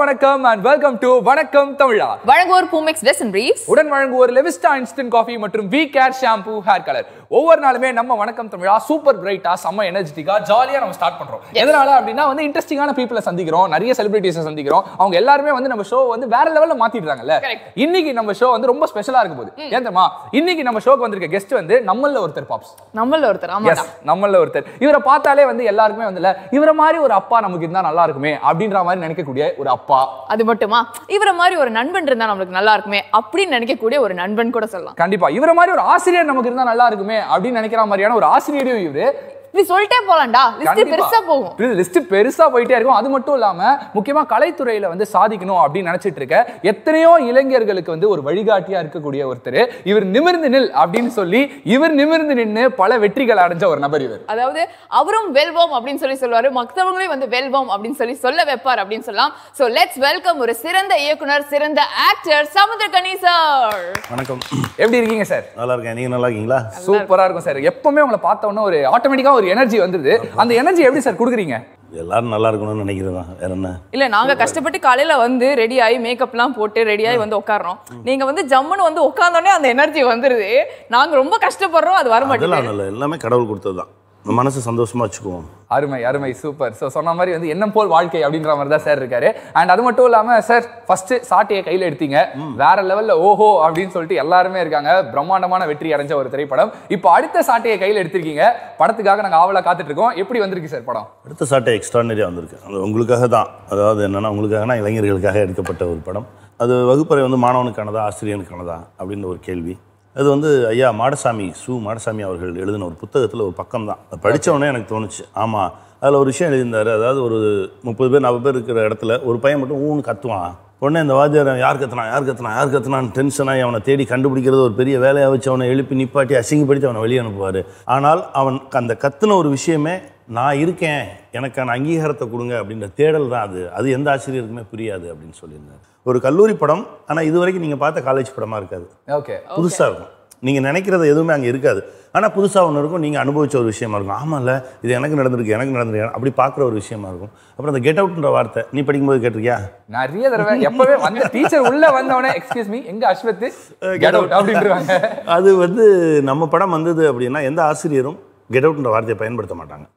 வணக்கம் and welcome to வணக்கம் தமிழா வழங்குவோர் பூமெக்ஸ் வெஸ் அண்ட் பிரீவ்ஸ் உடன் வழங்குவோர் லெவிஸ்டா இன்ஸ்டன்ட் காஃபி மற்றும் V care shampoo hair colour ஒவ்வொரு நாளுமே நம்ம வணக்கம் தமிழா சூப்பர் பிரைட்டா செம்ம எனர்ஜெட்டிக்கா ஜாலியா நம்ம ஸ்டார்ட் பண்றோம் எதனால அப்படின்னா வந்து இன்ட்ரெஸ்டிங்கான பீப்புளை சந்திக்கிறோம் நிறைய செலிபிரிட்டிஸை சந்திக்கிறோம் அவங்க எல்லாருமே வந்து நம்ம ஷோ வந்து வேற லெவல்ல மாத்திடுறாங்கல்ல Correct. இன்னைக்கு நம்ம ஷோ வந்து ரொம்ப ஸ்பெஷலா இருக்க போகுது ஏன் தெரியுமா இன்னைக்கு நம்ம ஷோக்கு வந்திருக்க கெஸ்ட் வந்து நம்மள ஒருத்தர் பாப்ஸ் நம்மள ஒருத்தர் ஆமாடா எஸ் நம்மள ஒருத்தர் இவரை பார்த்தாலே வந்து எல்லாருக்குமே வந்துல இவரை மாதிரி ஒரு அப்பா நமக்கு இருந்தா நல்லா இருக்குமே அப்படின்ற மாதிரி நினைக்கக்கூடிய ஒரு அப்பா அது மட்டுமா இவர மாதிரி ஒரு நண்பன் இருந்தா நம்மளுக்கு நல்லா இருக்குமே அப்படின்னு நினைக்கக்கூடிய ஒரு நண்பன் கூட சொல்லலாம் கண்டிப்பா இவரை மாதிரி ஒரு ஆசிரியர் நமக்கு இருந்தா நல்லா இருக்குமே அப்படின்னு நினைக்கிற மாதிரியான ஒரு ஆசிரியரையும் இவரு இப்படி சொல்லிட்டே போலாம்டா லிஸ்ட் பெருசா போகும் லிஸ்ட் பெருசா போயிட்டே இருக்கும் அது மட்டும் இல்லாம முக்கியமா கலைத்துறையில வந்து சாதிக்கணும் அப்படின்னு நினைச்சிட்டு இருக்க எத்தனையோ இளைஞர்களுக்கு வந்து ஒரு வழிகாட்டியா இருக்கக்கூடிய ஒருத்தர் இவர் நிமிர்ந்து நில் அப்படின்னு சொல்லி இவர் நிமிர்ந்து நின்னு பல வெற்றிகள் அடைஞ்ச ஒரு நபர் இவர் அதாவது அவரும் வெல்வோம் அப்படின்னு சொல்லி சொல்லுவாரு மத்தவங்களையும் வந்து வெல்வோம் அப்படின்னு சொல்லி சொல்ல வைப்பார் அப்படின்னு சொல்லலாம் சோ லெட்ஸ் வெல்கம் ஒரு சிறந்த இயக்குனர் சிறந்த ஆக்டர் சமுத்திரகனி சார் வணக்கம் எப்படி இருக்கீங்க சார் நல்லா இருக்கேன் நீங்க நல்லா இருக்கீங்களா சூப்பரா இருக்கும் சார் எப்பவுமே உங்களை பார்த்த உடனே ஒரு ஆட்டோமேட்டிக்கா ஒரு எனர்ஜி வந்துருது அந்த எனர்ஜி எப்படி சார் கொடுக்குறீங்க எல்லாரும் நல்லா இருக்கணும்னு நினைக்கிறதா வேற என்ன இல்ல நாங்க கஷ்டப்பட்டு காலையில வந்து ரெடி ஆகி மேக்கப்லாம் போட்டு ரெடி ஆகி வந்து உட்கார்றோம் நீங்க வந்து ஜம்முன்னு வந்து உட்கார்ந்தோடனே அந்த எனர்ஜி வந்துருது நாங்க ரொம்ப கஷ்டப்படுறோம் அது வர மாட்டேங்குது அதெல்லாம் இல்லை எல்லாமே கடவுள் கொடுத்தது தான் நம்ம மனசு சந்தோஷமா வச்சுக்குவோம் அருமை அருமை சூப்பர் ஸோ சொன்ன மாதிரி வந்து எண்ணம் போல் வாழ்க்கை அப்படின்ற மாதிரி தான் சார் இருக்காரு அண்ட் அது மட்டும் இல்லாம சார் ஃபர்ஸ்ட் சாட்டையை கையில் எடுத்தீங்க வேற லெவல்ல ஓஹோ அப்படின்னு சொல்லிட்டு எல்லாருமே இருக்காங்க பிரம்மாண்டமான வெற்றி அடைஞ்ச ஒரு திரைப்படம் இப்போ அடுத்த சாட்டையை கையில் எடுத்திருக்கீங்க படத்துக்காக நாங்க ஆவலா காத்துட்டு இருக்கோம் எப்படி வந்திருக்கு சார் படம் அடுத்த சாட்டை எக்ஸ்ட்ரானரியாக வந்திருக்கு அது உங்களுக்காக தான் அதாவது என்னன்னா உங்களுக்காகனா இளைஞர்களுக்காக எடுக்கப்பட்ட ஒரு படம் அது வகுப்பறை வந்து மாணவனுக்கானதா ஆசிரியனுக்கானதா அப்படின்னு ஒரு கேள்வி அது வந்து ஐயா மாடசாமி சு மாடசாமி அவர்கள் எழுதின ஒரு புத்தகத்தில் ஒரு பக்கம் தான் அதை படிச்ச உடனே எனக்கு தோணுச்சு ஆமாம் அதில் ஒரு விஷயம் எழுதியிருந்தாரு அதாவது ஒரு முப்பது பேர் நாற்பது பேர் இருக்கிற இடத்துல ஒரு பையன் மட்டும் ஊன்னு கத்துவான் உடனே இந்த வாத்தியார் யார் கத்துனா யார் கத்துனா யார் கத்துனான்னு டென்ஷனாகி அவனை தேடி கண்டுபிடிக்கிறது ஒரு பெரிய வேலையாக வச்சு அவனை எழுப்பி நிப்பாட்டி அசிங்கப்படுத்தி அவனை வெளியே அனுப்புவார் ஆனால் அவன் அந்த கத்துன ஒரு விஷயமே நான் இருக்கேன் எனக்கான அங்கீகாரத்தை கொடுங்க அப்படின்ற தேடல் தான் அது அது எந்த ஆசிரியருக்குமே புரியாது அப்படின்னு சொல்லியிருந்தார் ஒரு கல்லூரி படம் ஆனால் இது வரைக்கும் நீங்கள் பார்த்த காலேஜ் படமாக இருக்காது ஓகே புதுசாக இருக்கும் நீங்கள் நினைக்கிறது எதுவுமே அங்கே இருக்காது ஆனால் புதுசாக ஒன்று இருக்கும் நீங்கள் அனுபவிச்ச ஒரு விஷயமா இருக்கும் ஆமாம்ல இது எனக்கு நடந்திருக்கு எனக்கு நடந்திருக்கு அப்படி பார்க்குற ஒரு விஷயமா இருக்கும் அப்புறம் அந்த கெட் அவுட்ன்ற வார்த்தை நீ படிக்கும்போது கேட்டிருக்கியா நிறைய தடவை எப்பவே வந்த டீச்சர் உள்ள வந்தவனே எக்ஸ்கியூஸ் மீ எங்க அஸ்வத் கெட் அவுட் அப்படின்றாங்க அது வந்து நம்ம படம் வந்தது அப்படின்னா எந்த ஆசிரியரும் கெட் அவுட்ன்ற வார்த்தையை பயன்படுத்த மாட்டாங்க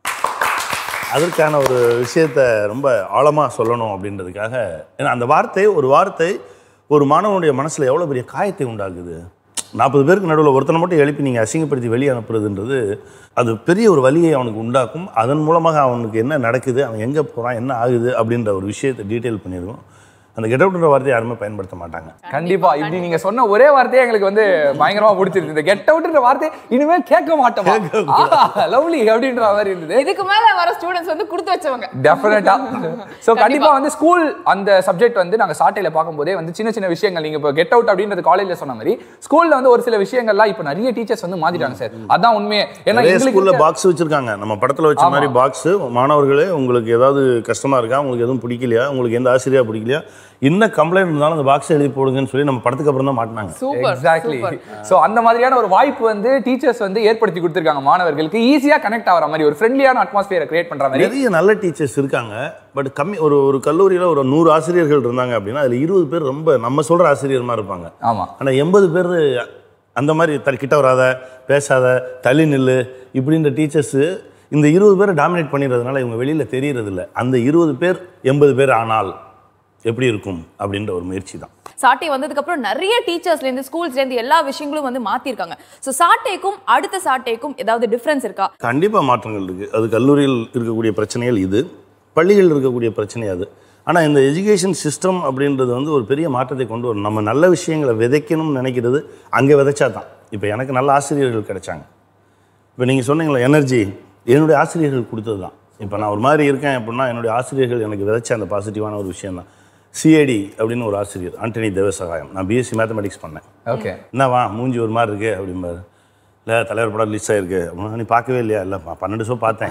அதற்கான ஒரு விஷயத்த ரொம்ப ஆழமாக சொல்லணும் அப்படின்றதுக்காக ஏன்னா அந்த வார்த்தை ஒரு வார்த்தை ஒரு மாணவனுடைய மனசில் எவ்வளோ பெரிய காயத்தை உண்டாக்குது நாற்பது பேருக்கு நடுவில் ஒருத்தனை மட்டும் எழுப்பி நீங்கள் அசிங்கப்படுத்தி வெளியே அனுப்புறதுன்றது அது பெரிய ஒரு வலியை அவனுக்கு உண்டாக்கும் அதன் மூலமாக அவனுக்கு என்ன நடக்குது அவன் எங்கே போகிறான் என்ன ஆகுது அப்படின்ற ஒரு விஷயத்தை டீட்டெயில் பண்ணியிருக்கோம் அந்த கெட் அவுட்ன்ற வார்த்தையை யாருமே பயன்படுத்த மாட்டாங்க கண்டிப்பா இப்படி நீங்க சொன்ன ஒரே வார்த்தையே எங்களுக்கு வந்து பயங்கரமா பிடிச்சிருக்கு இந்த கெட் அவுட்ன்ற வார்த்தை இனிமேல் கேட்க மாட்டோமா லவ்லி அப்படின்ற மாதிரி இருந்தது இதுக்கு மேல வர ஸ்டூடெண்ட்ஸ் வந்து கொடுத்து வச்சவங்க டெஃபினட்டா சோ கண்டிப்பா வந்து ஸ்கூல் அந்த சப்ஜெக்ட் வந்து நாங்க சாட்டையில பார்க்கும்போதே வந்து சின்ன சின்ன விஷயங்கள் நீங்க இப்போ கெட் அவுட் அப்படின்றது காலேஜ்ல சொன்ன மாதிரி ஸ்கூல்ல வந்து ஒரு சில விஷயங்கள்லாம் இப்போ நிறைய டீச்சர்ஸ் வந்து மாத்திட்டாங்க சார் அதான் உண்மையே ஏன்னா நிறைய எங்களுக்கு ஸ்கூல்ல பாக்ஸ் வச்சிருக்காங்க நம்ம படத்துல வச்ச மாதிரி பாக்ஸ் மாணவர்களே உங்களுக்கு ஏதாவது கஷ்டமா இருக்கா உங்களுக்கு எதுவும் பிடிக்கலையா உங்களுக்கு எந்த ஆசிரியா பிடிக்கலையா என்ன கம்ப்ளைண்ட் இருந்தாலும் அந்த பாக்ஸ் எழுதி போடுங்கன்னு சொல்லி நம்ம படத்துக்கு அப்புறம் தான் மாட்டினாங்க சூப்பர் எக்ஸாக்ட்லி சோ அந்த மாதிரியான ஒரு வாய்ப்பு வந்து டீச்சர்ஸ் வந்து ஏற்படுத்தி கொடுத்திருக்காங்க மாணவர்களுக்கு ஈஸியா கனெக்ட் ஆகிற மாதிரி ஒரு ஃப்ரெண்ட்லியான அட்மாஸ்பியரை கிரியேட் பண்ற மாதிரி நிறைய நல்ல டீச்சர்ஸ் இருக்காங்க பட் கம்மி ஒரு ஒரு கல்லூரியில் ஒரு நூறு ஆசிரியர்கள் இருந்தாங்க அப்படின்னா அதில் இருபது பேர் ரொம்ப நம்ம சொல்கிற ஆசிரியர் மாதிரி இருப்பாங்க ஆமா ஆனால் எண்பது பேர் அந்த மாதிரி தல் கிட்ட வராத பேசாத தள்ளி நில்லு இப்படின்ற டீச்சர்ஸு இந்த இருபது பேரை டாமினேட் பண்ணிடுறதுனால இவங்க வெளியில் தெரியறதில்ல அந்த இருபது பேர் எண்பது பேர் ஆனால் எப்படி இருக்கும் அப்படின்ற ஒரு முயற்சி தான் சாட்டை வந்ததுக்கு அப்புறம் நிறைய டீச்சர்ஸ்ல இருந்து ஸ்கூல்ஸ்ல இருந்து எல்லா விஷயங்களும் வந்து மாத்திருக்காங்க சோ சாட்டைக்கும் அடுத்த சாட்டைக்கும் ஏதாவது டிஃபரன்ஸ் இருக்கா கண்டிப்பாக மாற்றங்கள் இருக்குது அது கல்லூரியில் இருக்கக்கூடிய பிரச்சனைகள் இது பள்ளிகளில் இருக்கக்கூடிய பிரச்சனை அது ஆனால் இந்த எஜுகேஷன் சிஸ்டம் அப்படின்றது வந்து ஒரு பெரிய மாற்றத்தை கொண்டு வரும் நம்ம நல்ல விஷயங்களை விதைக்கணும்னு நினைக்கிறது அங்கே விதைச்சா தான் இப்போ எனக்கு நல்ல ஆசிரியர்கள் கிடைச்சாங்க இப்போ நீங்கள் சொன்னீங்களே எனர்ஜி என்னுடைய ஆசிரியர்கள் கொடுத்தது தான் இப்போ நான் ஒரு மாதிரி இருக்கேன் அப்படின்னா என்னுடைய ஆசிரியர்கள் எனக்கு விதைச்ச அந்த பாசிட்டிவான ஒரு விஷயம் தான் சிஏடி அப்படின்னு ஒரு ஆசிரியர் ஆண்டனி தேவசகாயம் நான் பிஎஸ்சி மேத்தமெட்டிக்ஸ் பண்ணேன் ஓகே என்னவா மூஞ்சி ஒரு மாதிரி இருக்கு அப்படிம்பாரு இல்லை தலைவர் படம் ரிலீஸ் ஆயிருக்கு அப்படின்னா நீ பார்க்கவே இல்லையா இல்லை ப- பன்னெண்டு ஷோ பார்த்தேன்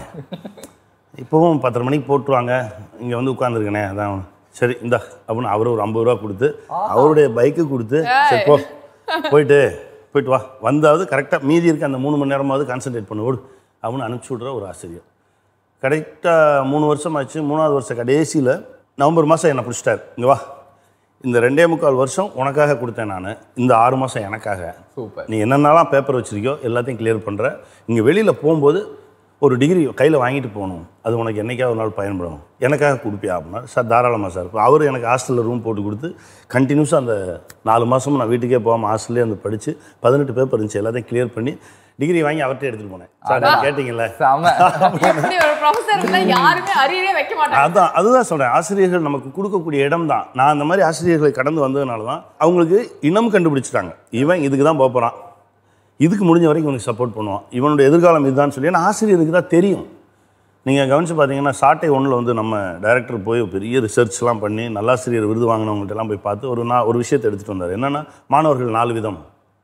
இப்போவும் பத்தரை மணிக்கு போட்டுருவாங்க இங்கே வந்து உட்காந்துருக்கனே அதான் சரி இந்தா அப்படின்னு அவர் ஒரு ஐம்பது ரூபா கொடுத்து அவருடைய பைக்கு கொடுத்து சரி போ போயிட்டு போயிட்டு வா வந்தாவது கரெக்டாக மீதி இருக்க அந்த மூணு மணி நேரமாவது கான்சென்ட்ரேட் பண்ணி ஓடு அப்படின்னு அனுப்பிச்சி விட்ற ஒரு ஆசிரியர் கரெக்டாக மூணு வருஷம் ஆச்சு மூணாவது வருஷம் கடைசியில் நவம்பர் மாதம் என்னை பிடிச்சிட்டார் இங்கே வா இந்த ரெண்டே முக்கால் வருஷம் உனக்காக கொடுத்தேன் நான் இந்த ஆறு மாதம் எனக்காக சூப்பர் நீ என்னென்னலாம் பேப்பர் வச்சிருக்கியோ எல்லாத்தையும் கிளியர் பண்ணுற இங்கே வெளியில் போகும்போது ஒரு டிகிரி கையில் வாங்கிட்டு போகணும் அது உனக்கு என்னைக்காவது ஒரு நாள் பயன்படும் எனக்காக கொடுப்பியா அப்படின்னா சார் தாராளமாக சார் இப்போ அவர் எனக்கு ஹாஸ்டலில் ரூம் போட்டு கொடுத்து கண்டினியூஸாக அந்த நாலு மாதமும் நான் வீட்டுக்கே போகாமல் ஹாஸ்டல்லே வந்து படித்து பதினெட்டு பேப்பர் இருந்துச்சு எல்லாத்தையும் கிளியர் பண்ணி டிகிரி வாங்கி அவர்கிட்ட எடுத்துகிட்டு போனேன் சார் நீங்க கேட்டிங்கல்ல செம எப்படி ஒரு ப்ரொஃபசர் இருந்தா யாருமே அரியரே வைக்க மாட்டாங்க அதான் அதுதான் சொல்கிறேன் ஆசிரியர்கள் நமக்கு கொடுக்கக்கூடிய இடம் தான் நான் அந்த மாதிரி ஆசிரியர்களை கடந்து வந்ததுனால தான் அவங்களுக்கு இனம் கண்டுபிடிச்சிட்டாங்க இவன் இதுக்கு தான் போகிறான் இதுக்கு முடிஞ்ச வரைக்கும் இவனுக்கு சப்போர்ட் பண்ணுவான் இவனுடைய எதிர்காலம் இதுதான் சொல்லி ஏன்னா ஆசிரியருக்கு தான் தெரியும் நீங்கள் கவனிச்சு பார்த்தீங்கன்னா சாட்டை ஒன்றில் வந்து நம்ம டைரக்டர் போய் பெரிய ரிசர்ச்லாம் பண்ணி நல்லாசிரியர் விருது வாங்கினவங்கள்ட்ட எல்லாம் போய் பார்த்து ஒரு நான் ஒரு விஷயத்தை எடுத்துகிட்டு வந்தார் என்னென்னா மாணவர்கள் நாலு விதம்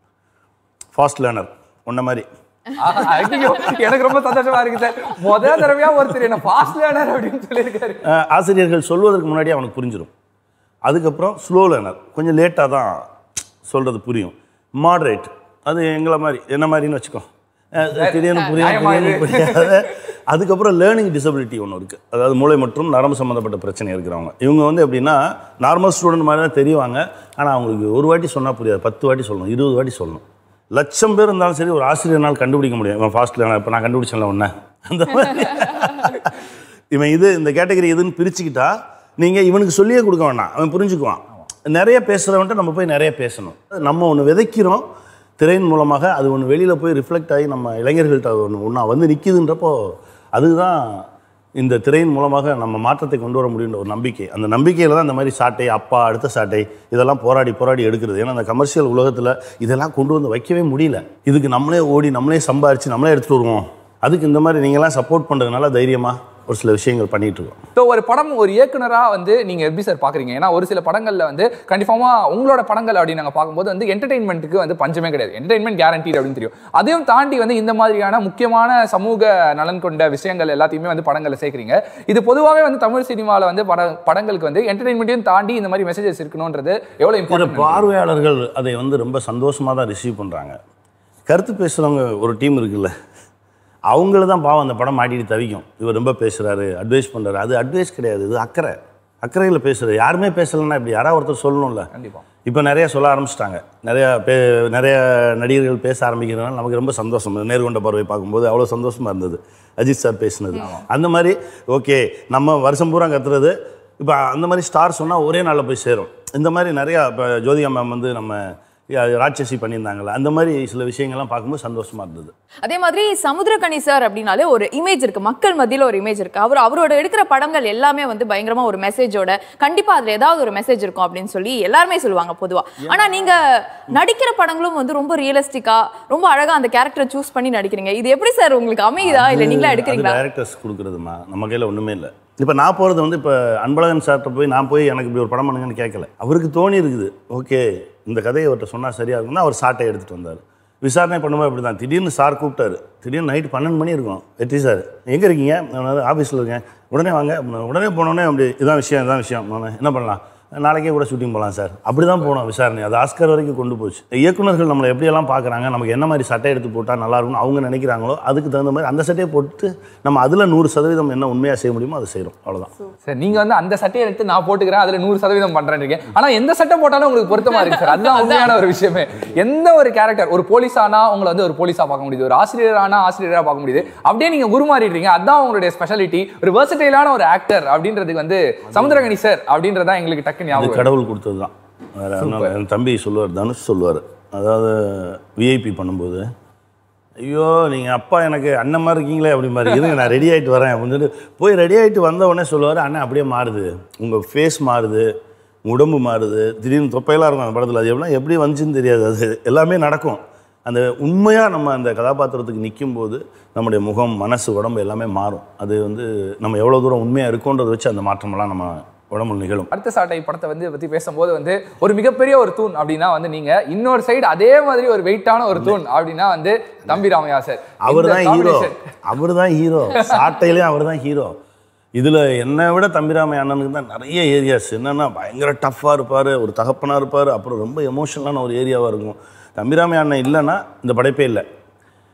ஃபாஸ்ட் லேர்னர் உன்ன மாதிரி ஐயோ எனக்கு ரொம்ப சந்தோஷமா இருக்கு சார் முதல் தடவையா ஒருத்தர் என்ன ஃபாஸ்ட் லேர்னர் அப்படின்னு சொல்லியிருக்காரு அஹ் ஆசிரியர்கள் சொல்வதற்கு முன்னாடி அவனுக்கு புரிஞ்சிடும் அதுக்கப்புறம் ஸ்லோ லேர்னர் கொஞ்சம் லேட்டாக தான் சொல்கிறது புரியும் மாடரேட் அது எங்களை மாதிரி என்ன மாதிரின்னு வச்சுக்கோ அஹ் திடீர்னு புரியும் நியாயமா திடீர்னு இது? புரியாது அதுக்கப்புறம் லேர்னிங் டிசபிலிட்டி ஒன்று இருக்குது அதாவது மூளை மற்றும் நரம்பு சம்மந்தப்பட்ட பிரச்சனை இருக்கிறவங்க இவங்க வந்து எப்படின்னா நார்மல் ஸ்டூடெண்ட் மாதிரி தான் தெரியவாங்க ஆனால் அவங்களுக்கு ஒரு வாட்டி சொன்னால் புரியாது பத்து வாட்டி சொல்லணும் இருபது வாட்டி சொல்லணும் லட்சம் பேர் இருந்தாலும் சரி ஒரு ஆசிரியர்னால் கண்டுபிடிக்க முடியும் இவன் ஃபாஸ்ட் லேர்னர் இப்போ நான் கண்டுபிடிச்சேன்ல ஒன்று அந்த மாதிரி இவன் இது இந்த கேட்டகரி எதுன்னு பிரிச்சுக்கிட்டா நீங்கள் இவனுக்கு சொல்லியே கொடுக்க வேண்டாம் அவன் புரிஞ்சுக்குவான் நிறைய பேசுகிறவன்ட்டு நம்ம போய் நிறைய பேசணும் நம்ம ஒன்று விதைக்கிறோம் திரையின் மூலமாக அது ஒன்று வெளியில் போய் ரிஃப்ளெக்ட் ஆகி நம்ம இளைஞர்கள்ட்ட ஒன்று ஒன்றா வந்து நிற்கிதுன்றப்போ அதுதான் இந்த திரையின் மூலமாக நம்ம மாற்றத்தை கொண்டு வர முடியுன்ற ஒரு நம்பிக்கை அந்த நம்பிக்கையில் தான் இந்த மாதிரி சாட்டை அப்பா அடுத்த சாட்டை இதெல்லாம் போராடி போராடி எடுக்கிறது ஏன்னா அந்த கமர்ஷியல் உலகத்தில் இதெல்லாம் கொண்டு வந்து வைக்கவே முடியல இதுக்கு நம்மளே ஓடி நம்மளே சம்பாரித்து நம்மளே எடுத்துகிட்டு வருவோம் அதுக்கு இந்த மாதிரி நீங்களாம் சப்போர்ட் பண்ணுறதுனால தைரியமாக ஒரு சில விஷயங்கள் பண்ணிகிட்டு இருக்கோம் ஸோ ஒரு படம் ஒரு இயக்குனரா வந்து நீங்க எப்படி சார் பாக்குறீங்க ஏன்னா ஒரு சில படங்கள்ல வந்து கண்டிப்பாமா உங்களோட படங்கள் அப்படின்னு நாங்க பார்க்கும்போது வந்து என்டர்டைன்மெண்ட்டுக்கு வந்து பஞ்சமே கிடையாது என்டர்டைன்மெண்ட் கேரண்டி அப்படின்னு தெரியும் அதையும் தாண்டி வந்து இந்த மாதிரியான முக்கியமான சமூக நலன் கொண்ட விஷயங்கள் எல்லாத்தையுமே வந்து படங்களை சேர்க்குறீங்க இது பொதுவாகவே வந்து தமிழ் சினிமாவில் வந்து பட படங்களுக்கு வந்து என்டர்டைன்மெண்ட்டையும் தாண்டி இந்த மாதிரி மெசேஜஸ் இருக்கணுன்றது எவ்வளவு இந்த இம்பார்ட்டன்ட் பார்வையாளர்கள் அதை வந்து ரொம்ப சந்தோஷமாக தான் ரிசீவ் பண்ணுறாங்க கருத்து பேசுகிறவங்க ஒரு டீம் இருக்குல்ல அவங்கள தான் பாவம் அந்த படம் மாட்டிட்டு தவிக்கும் இவர் ரொம்ப பேசுகிறாரு அட்வைஸ் பண்ணுறாரு அது அட்வைஸ் கிடையாது இது அக்கறை அக்கறையில் பேசுறது யாருமே பேசலைன்னா இப்படி யாராவது ஒருத்தர் சொல்லணும்ல கண்டிப்பா இப்போ நிறைய சொல்ல ஆரம்பிச்சிட்டாங்க நிறைய பே நிறைய நடிகர்கள் பேச ஆரம்பிக்கிறதுனால நமக்கு ரொம்ப சந்தோஷம் நேர்கொண்ட பார்வை பார்க்கும்போது அவ்வளோ சந்தோஷமா இருந்தது அஜித் சார் பேசினது அந்த மாதிரி ஓகே நம்ம வருஷம் பூரா கத்துறது இப்போ அந்த மாதிரி ஸ்டார் சொன்னால் ஒரே நாளில் போய் சேரும் இந்த மாதிரி நிறையா இப்போ ஜோதிகா மேம் வந்து நம்ம யா- ராட்சசி பண்ணியிருந்தாங்கல்ல அந்த மாதிரி சில விஷயங்கள்லாம் பார்க்கும்போது சந்தோஷமா இருந்தது அதே மாதிரி சமுத்திரகனி சார் அப்படின்னாலே ஒரு இமேஜ் இருக்கு மக்கள் மத்தியில ஒரு இமேஜ் இருக்கு அவர் அவரோட எடுக்கிற படங்கள் எல்லாமே வந்து பயங்கரமா ஒரு மெசேஜோட கண்டிப்பா அதுல ஏதாவது ஒரு மெசேஜ் இருக்கும் அப்படின்னு சொல்லி எல்லாருமே சொல்லுவாங்க பொதுவா ஆனா நீங்க நடிக்கிற படங்களும் வந்து ரொம்ப ரியலிஸ்டிக்கா ரொம்ப அழகா அந்த கேரக்டரை சூஸ் பண்ணி நடிக்கிறீங்க இது எப்படி சார் உங்களுக்கு அமையுதா இல்ல நீங்களா எடுக்கிறீங்களா டைரக்டர்ஸ் கொடுக்குறதுமா நம்ம கையில் ஒன்றுமே இல்லை இப்போ நான் போகிறது வந்து இப்போ அன்பழகன் சார்கிட்ட போய் நான் போய் எனக்கு இப்படி ஒரு படம் பண்ணுங்கன்னு கேட்கல அவருக்கு தோணி இருக்குது ஓகே இந்த கதையை அவர்கிட்ட சொன்னால் சரியாக இருக்கும்னா அவர் சாட்டை எடுத்துகிட்டு வந்தார் விசாரணை பண்ணும்போது அப்படி தான் திடீர்னு சார் கூப்பிட்டாரு திடீர்னு நைட்டு பன்னெண்டு மணி இருக்கும் வெற்றி சார் எங்கே இருக்கீங்க நான் ஆஃபீஸில் இருக்கேன் உடனே வாங்க உடனே போனோடனே அப்படி இதான் விஷயம் இதான் விஷயம் நான் என்ன பண்ணலாம் நாளைக்கே கூட ஷூட்டிங் போகலாம் சார் அப்படி தான் போனோம் விசாரணை அது ஆஸ்கர் வரைக்கும் கொண்டு போச்சு இயக்குனர்கள் நம்மளை எப்படியெல்லாம் பார்க்குறாங்க நமக்கு என்ன மாதிரி சட்டை எடுத்து போட்டால் நல்லா இருக்கும்னு அவங்க நினைக்கிறாங்களோ அதுக்கு தகுந்த மாதிரி அந்த சட்டையை போட்டு நம்ம அதில் நூறு சதவீதம் என்ன உண்மையாக செய்ய முடியுமோ அதை செய்கிறோம் அவ்வளோதான் சார் நீங்க வந்து அந்த சட்டையை எடுத்து நான் போட்டுக்கிறேன் அதுல நூறு சதவீதம் பண்றேன் இருக்கேன் ஆனா எந்த சட்டை போட்டாலும் உங்களுக்கு பொருத்தமா இருக்கு சார் அதுதான் உண்மையான ஒரு விஷயமே எந்த ஒரு கேரக்டர் ஒரு போலீஸ் ஆனா உங்களை வந்து ஒரு போலீஸா பார்க்க முடியுது ஒரு ஆசிரியர் ஆனா ஆசிரியரா பார்க்க முடியுது அப்படியே நீங்க உருமாறிடுறீங்க அதுதான் உங்களுடைய ஸ்பெஷாலிட்டி ஒரு வெர்சடைலான ஒரு ஆக்டர் அப்படின்றதுக்கு வந்து சமுத்திரகனி சார் அப்படின்றதான் எங்களுக்கு டக்கு அது ஞாபகம் கடவுள் கொடுத்தது தான் வேறு ஒண்ணும் என் தம்பி சொல்லுவார் தனுஷ் சொல்லுவார் அதாவது விஐபி பண்ணும்போது ஐயோ நீங்கள் அப்பா எனக்கு அண்ணன் மாதிரி இருக்கீங்களே அப்படி மாதிரி இருங்க நான் ரெடி ஆகிட்டு வரேன் அப்படின்னு சொல்லிட்டு போய் ரெடி ஆகிட்டு வந்த உடனே சொல்லுவார் அண்ணன் அப்படியே மாறுது உங்கள் ஃபேஸ் மாறுது உங்க உடம்பு மாறுது திடீர்னு தொப்பையெல்லாம் இருக்கும் அந்த படத்தில் அது எப்படிலாம் எப்படி வந்துச்சுன்னு தெரியாது அது எல்லாமே நடக்கும் அந்த உண்மையாக நம்ம அந்த கதாபாத்திரத்துக்கு நிற்கும் போது நம்முடைய முகம் மனசு உடம்பு எல்லாமே மாறும் அது வந்து நம்ம எவ்வளோ தூரம் உண்மையாக இருக்கோன்றதை வச்சு அந்த மாற்றமெல்லாம் நம்ம உடம்புல நிகழும் அடுத்த சாட்டை படத்தை வந்து பத்தி பேசும்போது வந்து ஒரு மிகப்பெரிய ஒரு தூண் அப்படின்னா வந்து நீங்க இன்னொரு சைடு அதே மாதிரி ஒரு வெயிட்டான ஒரு தூண் அப்படின்னா வந்து தம்பி ராமையா சார் அவர் இந்த தான் ஹீரோ combination. அவர் தான் ஹீரோ சாட்டையிலேயும் அவர் தான் ஹீரோ இதில் என்னை விட தம்பிராமை அண்ணனுக்கு தான் நிறைய ஏரியாஸ் என்னென்னா பயங்கர டஃப்பாக இருப்பார் ஒரு தகப்பனாக இருப்பார் அப்புறம் ரொம்ப எமோஷனலான ஒரு ஏரியாவாக இருக்கும் தம்பிராமை அண்ணன் இல்லைன்னா இந்த படைப்பே இல்லை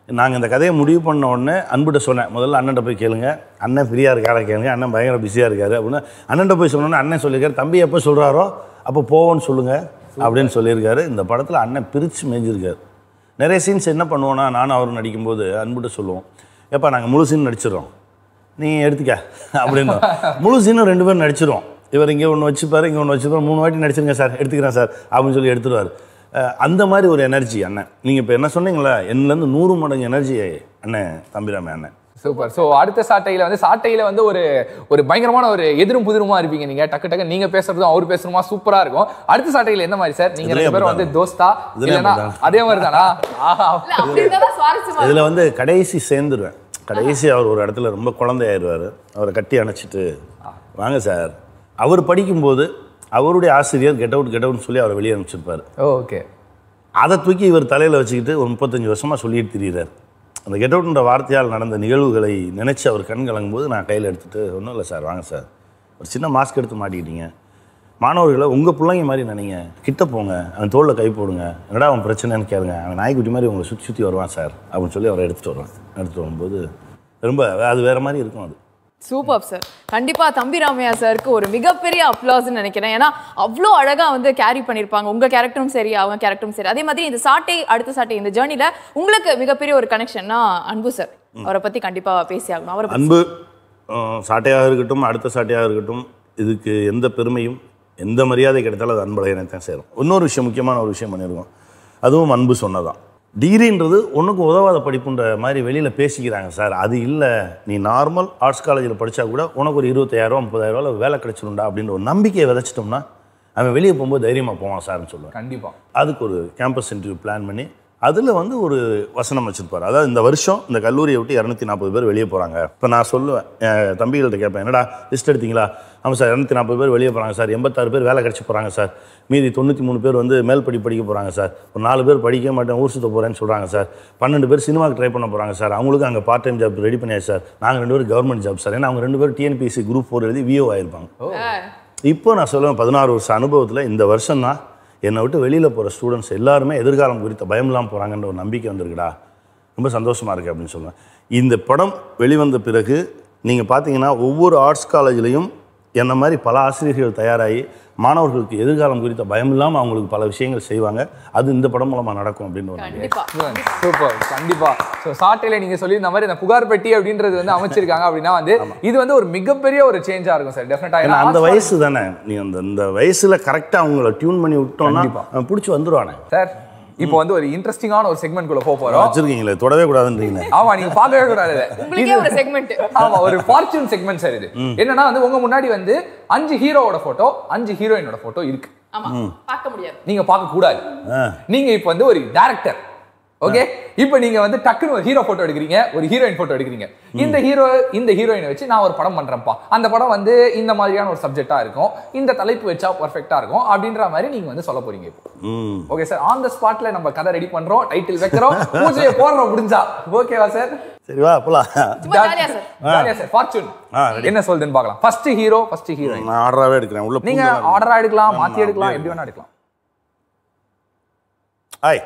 நாங்கள் இந்த கதையை முடிவு பண்ண உடனே அன்புட்ட சொன்னேன் முதல்ல அண்ணன்ட்ட போய் கேளுங்க அண்ணன் ஃப்ரீயாக இருக்காரா கேளுங்க அண்ணன் பயங்கர பிஸியாக இருக்காரு அப்படின்னு அண்ணன்ட்ட போய் சொன்னோன்னே அண்ணன் சொல்லியிருக்காரு தம்பி எப்போ சொல்கிறாரோ அப்போ போவோன்னு சொல்லுங்கள் அப்படின்னு சொல்லியிருக்காரு இந்த படத்தில் அண்ணன் பிரித்து மேய்ஞ்சிருக்காரு நிறைய சீன்ஸ் என்ன பண்ணுவோன்னா நானும் அவரும் நடிக்கும்போது அன்புட்ட சொல்லுவோம் ஏப்பா நாங்கள் முழு சீன் நடிச்சிடுறோம் நீ எடுத்துக்க அப்படின்னு முழு சீனும் ரெண்டு பேரும் நடிச்சிருவோம் இவர் இங்கே ஒன்று வச்சுப்பாரு இங்கே ஒன்று வச்சுப்பாரு மூணு வாட்டி நடிச்சிருங்க சார் எடுத்துக்கிறேன் சார் அப்படின்னு சொல்லி எடுத்துருவார் அஹ் அந்த மாதிரி ஒரு எனர்ஜி அண்ணன் நீங்கள் இப்போ என்ன சொன்னீங்களே என்னலேருந்து நூறு மடங்கு எனர்ஜி அண்ணன் தம்பிராமே அண்ணன் சூப்பர் சோ அடுத்த சாட்டையில வந்து சாட்டையில வந்து ஒரு ஒரு பயங்கரமான ஒரு எதிரும் புதிருமா இருப்பீங்க நீங்க டக்கு டக்கு நீங்க பேசுறதும் அவர் பேசுறதுமா சூப்பரா இருக்கும் அடுத்த சாட்டையில எந்த மாதிரி சார் நீங்க இதுலயும் ரெண்டு பேரும் வந்து அப்படிதான். தோஸ்தா இதுலயும் இல்லனா அப்படிதான். அதே மாதிரி தானா ஆஹா இல்ல அப்படி இருந்தா சுவாரஸ்யமா இதில் வந்து கடைசி சேர்ந்துருவேன் கடைசி அவர் ஒரு இடத்துல ரொம்ப குழந்தையாயிருவார் அவரை கட்டி அணைச்சிட்டு வாங்க சார் அவர் படிக்கும்போது அவருடைய ஆசிரியர் கெட் அவுட் கெட் அவுட்னு சொல்லி அவரை வெளியே அனுப்பிச்சிருப்பார் ஓகே அதை தூக்கி இவர் தலையில் வச்சுக்கிட்டு ஒரு முப்பத்தஞ்சு வருஷமாக சொல்லிட்டு திரியிறார் அந்த கெட் அவுட்ன்ற வார்த்தையால் நடந்த நிகழ்வுகளை நினச்சி அவர் கண் கலங்கும் போது நான் கையில் எடுத்துட்டு ஒன்றும் இல்லை சார் வாங்க சார் ஒரு சின்ன மாஸ்க் எடுத்து மாட்டிக்கிட்டீங்க மாணவர்களை உங்கள் பிள்ளைங்க மாதிரி நினைங்க கிட்ட போங்க அவன் தோளில் கை போடுங்க என்னடா அவன் பிரச்சனைன்னு கேளுங்க அவன் நாய்க்குட்டி மாதிரி உங்களை சுற்றி சுற்றி வருவான் சார் அப்படின்னு சொல்லி அவரை எடுத்துகிட்டு வருவான் எடுத்துகிட்டு வரும்போது ரொம்ப அது வேறு மாதிரி இருக்கும் அது சூப்பர் சார் கண்டிப்பா தம்பி ராமையா சாருக்கு ஒரு மிகப்பெரிய அப்ளாஸ்ன்னு நினைக்கிறேன் ஏன்னா அவ்வளோ அழகா வந்து கேரி பண்ணிருப்பாங்க உங்க கேரக்டரும் சரி அவங்க கேரக்டரும் சரி அதே மாதிரி இந்த சாட்டை அடுத்த சாட்டை இந்த ஜேர்னில உங்களுக்கு மிகப்பெரிய ஒரு கனெக்ஷன்னா அன்பு சார் அவரை பத்தி கண்டிப்பா பேசி ஆகணும் அவரை பத்தி அன்பு அஹ், சாட்டையாக இருக்கட்டும் அடுத்த சாட்டையாக இருக்கட்டும் இதுக்கு எந்த பெருமையும் எந்த மரியாதை கிடைத்தாலும் அது அன்பழகனை தான் சேரும் இன்னொரு விஷயம் முக்கியமான ஒரு விஷயம் பண்ணியிருக்கோம் அதுவும் அன்பு சொன்னதான் டிகிரின்றது ஒன்றுக்கும் உதவாத படிப்புன்ற மாதிரி வெளியில் பேசிக்கிறாங்க சார் அது இல்லை நீ நார்மல் ஆர்ட்ஸ் காலேஜில் படித்தா கூட உனக்கு ஒரு இருபத்தாயிரரூவா முப்பதாயிரரூவா வேலை கிடைச்சிடும்டா அப்படின்ற ஒரு நம்பிக்கையை விதைச்சிட்டோம்னா அவன் வெளியே போகும்போது தைரியமாக போவான் சார்னு சொல்லுவேன் கண்டிப்பா அதுக்கு ஒரு கேம்பஸ் இன்டர்வியூ பிளான் பண்ணி அதில் வந்து ஒரு வசனம் வச்சுருப்பார் அதாவது இந்த வருஷம் இந்த கல்லூரியை விட்டு இரநூத்தி நாற்பது பேர் வெளியே போகிறாங்க இப்போ நான் சொல்லுவேன் என் தம்பிகள்கிட்ட கேட்பேன் என்னடா லிஸ்ட் எடுத்தீங்களா ஆமாம் சார் இரநூத்தி நாற்பது பேர் வெளியே போகிறாங்க சார் எண்பத்தாறு பேர் வேலை கிடச்சி போகிறாங்க சார் மீதி தொண்ணூற்றி மூணு பேர் வந்து மேல் படி படிக்க போகிறாங்க சார் ஒரு நாலு பேர் படிக்க மாட்டேன் ஊர் சுத்த போகிறேன்னு சொல்கிறாங்க சார் பன்னெண்டு பேர் சினிமாக்கு ட்ரை பண்ண போகிறாங்க சார் அவங்களுக்கு அங்கே பார்ட் டைம் ஜாப் ரெடி பண்ணியாச்சு சார் நாங்கள் ரெண்டு பேரும் கவர்மெண்ட் ஜாப் சார் ஏன்னா அவங்க ரெண்டு பேரும் டிஎன்பிஎஸ்சி குரூப் ஃபோர் எழுதி விஓ ஆயிருப்பாங்க இப்போ நான் சொல்லுவேன் பதினாறு வருஷம் அனுபவத்தில் இந்த வருஷம் தான் என்னை விட்டு வெளியில் போகிற ஸ்டூடெண்ட்ஸ் எல்லாருமே எதிர்காலம் குறித்த பயம் இல்லாமல் போகிறாங்கன்ற ஒரு நம்பிக்கை வந்திருக்குடா ரொம்ப சந்தோஷமாக இருக்குது அப்படின்னு சொல்லுவேன் இந்த படம் வெளிவந்த பிறகு நீங்கள் பார்த்தீங்கன்னா ஒவ்வொரு ஆர்ட்ஸ் காலேஜ்லேயும் என்ன மாதிரி பல ஆசிரியர்கள் தயாராகி மாணவர்களுக்கு எதிர்காலம் குறித்த பயம் இல்லாமல் அவங்களுக்கு பல விஷயங்கள் செய்வாங்க அது இந்த படம் மூலமாக நடக்கும் அப்படின்னு ஒரு நம்பிக்கை. கண்டிப்பா சூப்பர் கண்டிப்பா சோ சாட்டையில நீங்க சொல்லியிருந்த மாதிரி இந்த புகார் பெட்டி அப்படின்றது வந்து அமைச்சிருக்காங்க அப்படின்னா வந்து இது வந்து ஒரு மிகப்பெரிய ஒரு சேஞ்சா இருக்கும் சார் டெஃபினட்டா ஏன்னா அந்த வயசு தானே நீ அந்த இந்த வயசில் கரெக்டாக அவங்கள டியூன் பண்ணி விட்டோம்னா கண்டிப்பா. அவன் பிடிச்சி வந்துடுவானே சார் இப்போ வந்து ஒரு இன்ட்ரெஸ்டிங்கான ஒரு செக்மெண்ட் குள்ள போக போறோம் வச்சிருக்கீங்களே தொடவே கூடாதுன்றீங்களே ஆமா நீங்க பார்க்கவே கூடாது இதை. உங்களுக்கே ஒரு செக்மெண்ட் ஆமா ஒரு ஃபார்ச்சூன் செக்மெண்ட் சார் இது என்னன்னா வந்து உங்க முன்னாடி வந்து அஞ்சு ஹீரோவோட போட்டோ அஞ்சு ஹீரோயினோட போட்டோ இருக்கு ஆமா பார்க்க முடியாது நீங்க பார்க்க கூடாது ஆ நீங்க இப்போ வந்து ஒரு டைரக்டர் ஓகே இப்போ நீங்க வந்து டக்குன்னு ஒரு ஹீரோ போட்டோ எடுக்கிறீங்க ஒரு ஹீரோயின் போட்டோ எடுக்கிறீங்க இந்த ஹீரோ இந்த ஹீரோயினை வச்சு நான் ஒரு படம் பண்றேன்ப்பா அந்த படம் வந்து இந்த மாதிரியான ஒரு சப்ஜெக்டா இருக்கும் இந்த தலைப்பு வச்சா பர்ஃபெக்ட்டா இருக்கும் அப்படின்ற மாதிரி நீங்க வந்து சொல்ல போறீங்க இப்போ ம் ஓகே சார் ஆன் த ஸ்பாட்ல நம்ம கதை ரெடி பண்றோம் டைட்டில் வைக்கிறோம் பூஜையை போடுறோம் முடிஞ்சா ஓகேவா சார் சரி வா போலாம் சும்மா ஜாலியா சார் ஜாலியா சார் ஃபார்ச்சூன் ஆ, என்ன சொல்லுதுன்னு பார்க்கலாம் ஃபர்ஸ்ட் ஹீரோ ஃபர்ஸ்ட் ஹீரோயின் நான் ஆர்டராகவே எடுக்கிறேன் உள்ள நீங்க பூந்து- ஆர்டரா எடுக்கலாம் மாத்தி ஆமா, எடுக்கலாம் அப்படியே எப்படி வேணா எடுக்கலாம் ஹாய்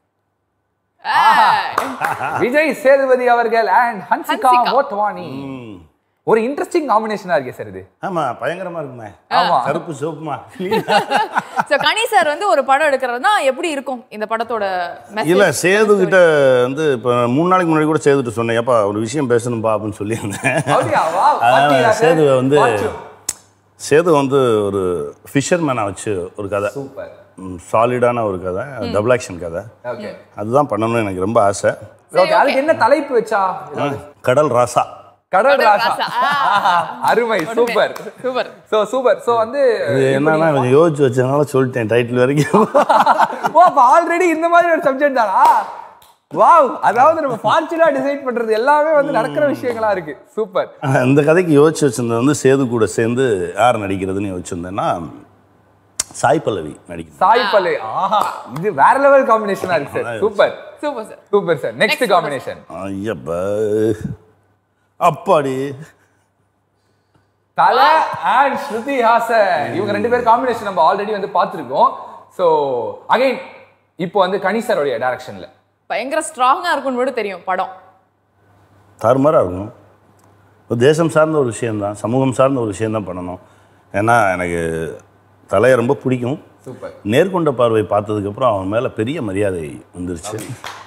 விஜய் சேதுபதி அவர்கள் அண்ட் ஹன்சிகா ஹன்சிகா. மோட்வானி ஒரு இன்ட்ரெஸ்டிங் காம்பினேஷனா இருக்கே சார் இது ஆமா பயங்கரமா இருக்குமே ஆமா. கருப்பு சிவப்புமா சோ கனி சார் வந்து ஒரு படம் எடுக்கிறதுனா எப்படி இருக்கும் இந்த படத்தோட இல்ல மெசேஜ் சேது கிட்ட வந்து இப்போ மூணு நாளைக்கு முன்னாடி கூட சேதுட்டு சொன்னேன் ஏப்பா ஒரு விஷயம் பேசணும்பா அப்படின்னு சொல்லியிருந்தேன் அப்படியா? Wow, அதனால பாத்தீங்களா sir? சேது வந்து Fortune. சேது வந்து ஒரு ஃபிஷர்மேனை வச்சு ஒரு கதை சூப்பர் சாலிடான ஒரு கதை டபுள் ஆக்ஷன் கதை ஓகே அதுதான் பண்ணணும்னு எனக்கு ரொம்ப ஆசை ஓகே அதுக்கு என்ன தலைப்பு வச்சா கடல் ராசா கடல் கடல் ராசா ராசா. அருமை super super so super so வந்து இது என்னன்னா கொஞ்சம் யோசிச்சு வச்சதுனால சொல்லிட்டேன் டைட்டில் வரைக்கும் ஓ அப்ப ஆல்ரெடி இந்த மாதிரி ஒரு சப்ஜெக்ட் தானா வாவ் அதாவது நம்ம ஃபார்ச்சுனா டிசைட் பண்றது எல்லாமே வந்து நடக்கிற விஷயங்களா இருக்கு சூப்பர் இந்த கதைக்கு யோசிச்சு வச்சிருந்தது வந்து சேது கூட சேர்ந்து யார் நடிக்கிறதுன்னு யோசிச்சிருந்தேன்னா சாய் பல்லவி நடிக்கிறது சாய் பல்லே ஆஹா இது வேற லெவல் காம்பினேஷனா இருக்கு sir super super sir super sir next Next combination ஐயப்பா அப்பாடி தலை அண்ட் ஸ்ருதி ஹாசன் இவங்க ரெண்டு பேர் காம்பினேஷன் நம்ம ஆல்ரெடி வந்து பார்த்துருக்கோம் ஸோ அகைன் இப்போ வந்து கனி சாரோடைய டைரக்ஷன்ல பயங்கர ஸ்ட்ராங்கா இருக்கும்னு கூட தெரியும் படம் தாறுமாறாக இருக்கும் ஒரு தேசம் சார்ந்த ஒரு விஷயம்தான் சமூகம் சார்ந்த ஒரு விஷயம்தான் பண்ணணும் ஏன்னா எனக்கு தலையை ரொம்ப பிடிக்கும் சூப்பர் நேர்கொண்ட பார்வை பார்த்ததுக்கப்புறம் அவன் மேலே பெரிய மரியாதை வந்துருச்சு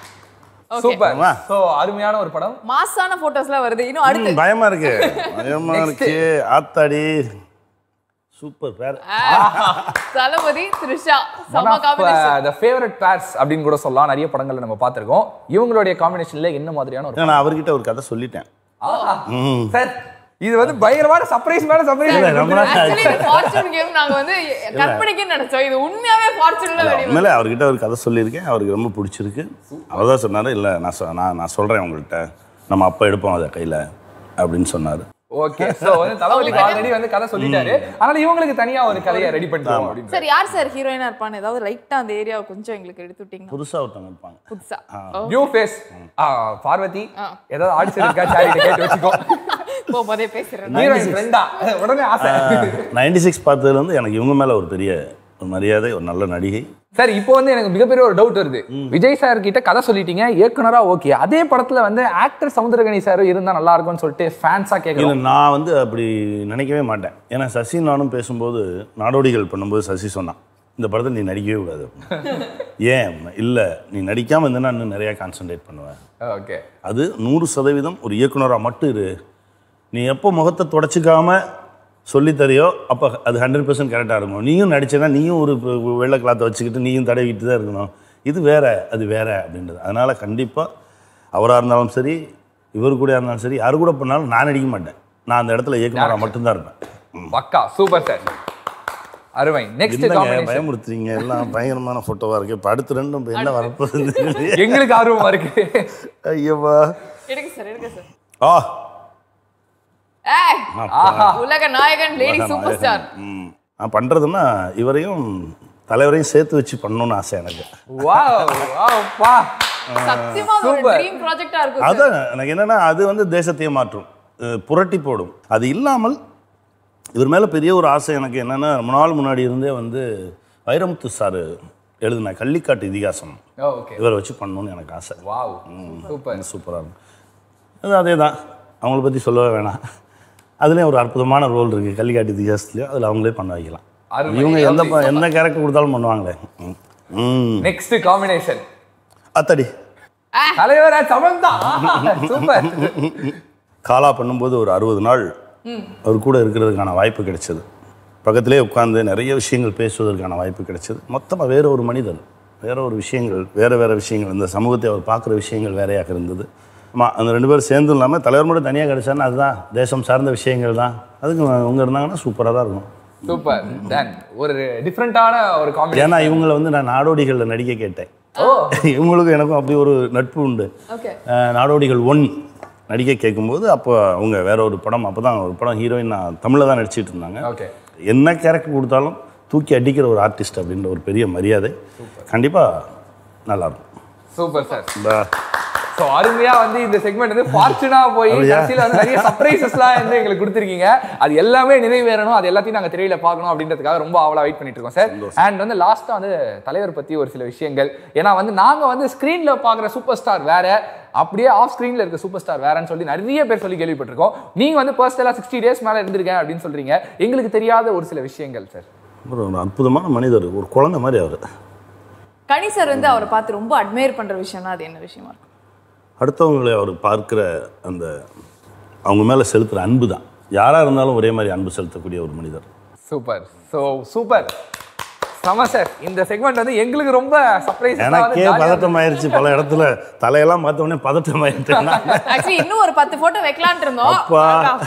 சூப்பர் வா. சோ அருமையான ஒரு படம் மாசான போட்டோஸ்லாம் வருது இன்னும் அடுத்து ம், பயமா இருக்கு பயமா இருக்கு ஆத்தாடி super pair Thalapathy Trisha one செம்ம of combination the favourite pairs அப்படின்னு கூட சொல்லலாம் நிறைய படங்கள்ல நம்ம பார்த்திருக்கோம் இவங்களுடைய காம்பினேஷன்ல என்ன மாதிரியான ஒரு நான் அவர்கிட்ட ஒரு கதை சொல்லிட்டேன் சார் இது வந்து பயங்கரமான சர்ப்ரைஸ் மேல இல்ல, சர்ப்ரைஸ் ரொம்ப நாள் ஆக்சுவலி இது ஃபார்ச்சூன் கேம் நாங்க வந்து கற்பனைக்கு நினைச்சோம் இது உண்மையாவே ஃபார்ச்சூன்ல வெளிய உண்மையிலே அவர்கிட்ட ஒரு கதை சொல்லியிருக்கேன் அவருக்கு ரொம்ப பிடிச்சிருக்கு அவர் தான் சொன்னார் இல்லை நான் சொ- நான் நான் சொல்கிறேன் உங்கள்கிட்ட நம்ம அப்பா எடுப்போம் அதை கையில் அப்படின்னு சொன்னார் ஓகே சோ வந்து தளபதிக்கு ஆல்ரெடி வந்து கதை சொல்லிட்டாரு அதனால இவங்களுக்கு தனியா ஒரு கதையை ரெடி பண்ணிட்டோம் அப்படின்னு சார் யார் சார் ஹீரோயினா இருப்பான்னு ஏதாவது லைட்டா அந்த ஏரியாவை கொஞ்சம் எங்களுக்கு எடுத்து விட்டீங்கன்னா புதுசாக ஒருத்தவங்க இருப்பாங்க புதுசா நியூ ஃபேஸ் பார்வதி ஏதாவது ஆடிஷன் இருக்கா சாரிட்ட கேட்டு வச்சுக்கோ போகும்போதே பேசுறேன் ஹீரோயின் ஃப்ரெண்டா உடனே ஆசை நைன்டி சிக்ஸ் பார்த்ததுலேருந்து எனக்கு இவங்க மேலே ஒரு பெரிய ஒரு மரியாதை ஒரு நல்ல நடிகை சார் இப்போ வந்து எனக்கு மிகப்பெரிய ஒரு டவுட் வருது விஜய் சார் கிட்ட கதை சொல்லிட்டீங்க இயக்குனரா ஓகே அதே படத்துல வந்து ஆக்டர் சமுத்திரகனி சார் இருந்தா நல்லா இருக்கும்னு சொல்லிட்டு ஃபேன்ஸா இல்லை கேட்கலாம் நான் வந்து அப்படி நினைக்கவே மாட்டேன் ஏன்னா சசி நானும் பேசும்போது நாடோடிகள் பண்ணும்போது சசி சொன்னான் இந்த படத்தில் நீ நடிக்கவே கூடாது அப்படின்னு. ஏன் இல்லை நீ நடிக்காமல் இருந்தேன்னா இன்னும் நிறையா கான்சென்ட்ரேட் பண்ணுவேன் ஓகே அது நூறு சதவீதம் ஒரு இயக்குனராக மட்டும் இரு நீ எப்போ முகத்தை தொடச்சிக்காம சொல்லித் தரியோ அப்போ அது ஹண்ட்ரட் பர்சன்ட் கரெக்டாக இருக்கும் நீயும் நடிச்சேன்னா நீயும் ஒரு ப- வெள்ளை கிளாத்தை வச்சுக்கிட்டு நீயும் தடவிக்கிட்டு தான் இருக்கணும் இது வேற அது வேற அப்படின்றது அதனால் கண்டிப்பாக அவராக இருந்தாலும் சரி இவர் கூட இருந்தாலும் சரி யாரு கூட பண்ணாலும் நான் நடிக்க மாட்டேன் நான் அந்த இடத்துல இயக்குனராக மட்டும்தான் இருப்பேன் பக்கா சூப்பர் சார் அருமை நெக்ஸ்ட் என்னங்க காம்பினேஷன் பயமுறுத்துறீங்க எல்லாம் பயங்கரமான ஃபோட்டோவாக இருக்கு இப்போ அடுத்து ரெண்டும் இப்ப என்ன வரப்போகுது எங்களுக்கு ஆர்வமா இருக்கு ஐயப்பா எடுங்க சார் எடுங்க சார் ஆ ஏய் ஆஹா உலக நாயகன் லேடி சூப்பர் ஸ்டார் ம். நான் பண்ணுறதுன்னா இவரையும் தலைவரையும் சேர்த்து வச்சு பண்ணணும்னு ஆசை எனக்கு வாவ் வாவ் வா சத்தியமா அது ஒரு Super. ட்ரீம் ப்ராஜெக்டா இருக்கும் sir. அதான் எனக்கு என்னன்னா அது வந்து தேசத்தையே மாற்றும் அஹ் புரட்டி போடும் அது இல்லாமல் இவர் மேலே பெரிய ஒரு ஆசை எனக்கு என்னன்னா ரொம்ப நாள் முன்னாடி இருந்தே வந்து வைரமுத்து சார் எழுதின கள்ளிக்காட்டு இதிகாசம் ஓகே இவரை வச்சு பண்ணணும்னு எனக்கு ஆசை வாவ் சூப்பர் சூப்பராக இருக்கும் அது அதே தான் அவங்கள பற்றி சொல்லவே வேணாம் அதுலேயும் ஒரு அற்புதமான ரோல் இருக்குது கள்ளிக்காட்டு இதிகாசத்துலேயும் அதில் அவங்களே பண்ண வைக்கலாம் அருமை. இவங்க எந்த ப- எந்த கேரக்டர் கொடுத்தாலும் பண்ணுவாங்களே ம். ம் நெக்ஸ்ட் காம்பினேஷன் அத்தடி தலைவரா சமந்தா சூப்பர் காலா பண்ணும்போது ஒரு அறுபது நாள் அவர் கூட இருக்கிறதுக்கான வாய்ப்பு கிடைச்சது பக்கத்திலே உட்காந்து நிறைய விஷயங்கள் பேசுவதற்கான வாய்ப்பு கிடைச்சது மொத்தமாக வேற ஒரு மனிதன் வேற ஒரு விஷயங்கள் வேற வேற விஷயங்கள் இந்த சமூகத்தை அவர் பார்க்குற விஷயங்கள் வேறையாக இருந்தது ஆமாம் அந்த ரெண்டு பேரும் சேர்ந்தும் இல்லாமல் தலைவர் மட்டும் தனியாக கிடைச்சாருன்னா அதுதான் தேசம் சார்ந்த விஷயங்கள் தான் அதுக்கு அவங்க இருந்தாங்கன்னா சூப்பராக தான் இருக்கும் சூப்பர் டன் ஒரு டிஃப்ரெண்டான ஒரு காம்பினேஷன் ஏன்னா இவங்களை வந்து நான் நாடோடிகளில் நடிக்க கேட்டேன் ஓ இவங்களுக்கும் எனக்கும் அப்படி ஒரு நட்பு உண்டு ஓகே அஹ் நாடோடிகள் ஒன் நடிக்க கேட்கும்போது அப்போ அவங்க வேற ஒரு படம் அப்போ தான் ஒரு படம் ஹீரோயின் நான் தமிழில் தான் நடிச்சிட்டு இருந்தாங்க ஓகே என்ன கேரக்டர் கொடுத்தாலும் தூக்கி அடிக்கிற ஒரு ஆர்டிஸ்ட் அப்படின்ற ஒரு பெரிய மரியாதை கண்டிப்பாக நல்லாயிருக்கும் சூப்பர் சார் இந்த சோ அருமையா வந்து இந்த செக்மெண்ட் வந்து ஃபார்ச்சுனா போய் அப்படியா? கடைசியில வந்து நிறைய சர்ப்ரைசஸ்லாம் வந்து எங்களுக்கு கொடுத்துருக்கீங்க அது எல்லாமே நிறைவேறணும் அது எல்லாத்தையும் நாங்க திரையில பார்க்கணும் அப்படின்றதுக்காக ரொம்ப ஆவலா வெயிட் பண்ணிட்டு இருக்கோம் சார் அண்ட் வந்து லாஸ்டா வந்து தலைவர் பத்தி ஒரு சில விஷயங்கள் ஏன்னா வந்து நாங்க வந்து ஸ்கிரீன்ல பாக்குற சூப்பர் ஸ்டார் வேற அப்படியே ஆஃப் ஸ்கிரீன்ல இருக்க சூப்பர் ஸ்டார் வேறன்னு சொல்லி நிறைய பேர் சொல்லி கேள்விப்பட்டிருக்கோம் நீங்க வந்து பர்சனலா சிக்ஸ்டி டேஸ் மேல இருந்திருக்கேன் அப்படின்னு சொல்றீங்க எங்களுக்கு தெரியாத ஒரு சில விஷயங்கள் சார் ஒரு ஒரு அற்புதமான மனிதர் ஒரு குழந்தை மாதிரி அவர் கனி சார் வந்து அவரை பார்த்து ரொம்ப அட்மையர் பண்ற விஷயம்னா அது என்ன விஷயமா இருக்கும் அடுத்தவங்களை அவர் பார்க்குற அந்த அவங்க மேலே செலுத்துகிற அன்பு தான் யாராக இருந்தாலும் ஒரே மாதிரி அன்பு செலுத்தக்கூடிய ஒரு மனிதர் சூப்பர் சோ சூப்பர் சம சார் இந்த செக்மெண்ட் வந்து எங்களுக்கு ரொம்ப சர்ப்ரைஸ் எனக்கே பதட்டம் ஆயிருச்சு பல இடத்துல தலையெல்லாம் பார்த்த உடனே பதட்டம் ஆயிட்டேன் ஆக்சுவலி இன்னும் ஒரு பத்து போட்டோ வைக்கலாம்னு இருந்தோம் அப்பா.